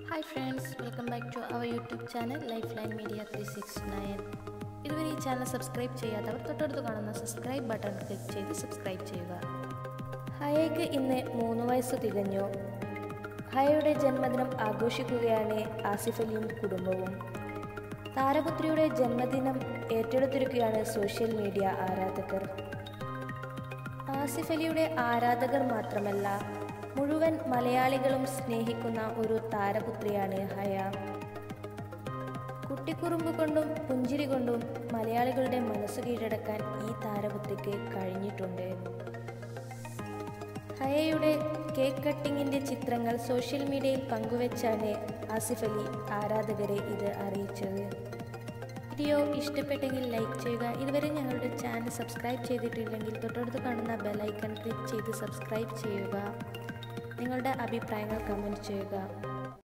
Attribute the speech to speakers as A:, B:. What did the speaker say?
A: hi friends welcome back to our YouTube channel life line media three six nine ഇതുവരെ ഈ channel subscribe ചെയ്യാത്തവർ തൊട്ടടുത്ത് കാണുന്ന subscribe button click ചെയ്ത് subscribe ചെയ്യുക ഹയയ്ക്ക് ഇന്ന് മൂന്ന് വയസ്സ് തികഞ്ഞു ഹയയുടെ ജന്മദിനം ആഘോഷിക്കുകയാണ് ആസിഫ് അലിയും കുടുംബവും താരപുത്രിയുടെ ജന്മദിനം ഏറ്റെടുത്തിരിക്കുകയാണ് സോഷ്യൽ മീഡിയ ആരാധകർ ആസിഫ് അലിയുടെ ആരാധകർ മാത്രമല്ല മുഴുവൻ മലയാളികളും സ്നേഹിക്കുന്ന ഒരു താരപുത്രിയാണ് ഹയ കുട്ടിക്കുറുമ്പ് കൊണ്ടും പുഞ്ചിരി കൊണ്ടും മലയാളികളുടെ മനസ്സ് കീഴടക്കാൻ ഈ താരപുത്രിക്ക് കഴിഞ്ഞിട്ടുണ്ട് ഹയയുടെ കേക്ക് കട്ടിങ്ങിന്റെ ചിത്രങ്ങൾ സോഷ്യൽ മീഡിയയിൽ പങ്കുവച്ചാണ് ആസിഫ് അലി ആരാധകരെ ഇത് അറിയിച്ചത് വീഡിയോ ഇഷ്ടപ്പെട്ടെങ്കിൽ ലൈക്ക് ചെയ്യുക ഇതുവരെ ഞങ്ങളുടെ ചാനൽ സബ്സ്ക്രൈബ് ചെയ്തിട്ടില്ലെങ്കിൽ തൊട്ടടുത്ത് കാണുന്ന ബെലൈക്കൺ ക്ലിക്ക് ചെയ്ത് സബ്സ്ക്രൈബ് ചെയ്യുക നിങ്ങളുടെ അഭിപ്രായങ്ങൾ കമൻറ്റ് ചെയ്യുക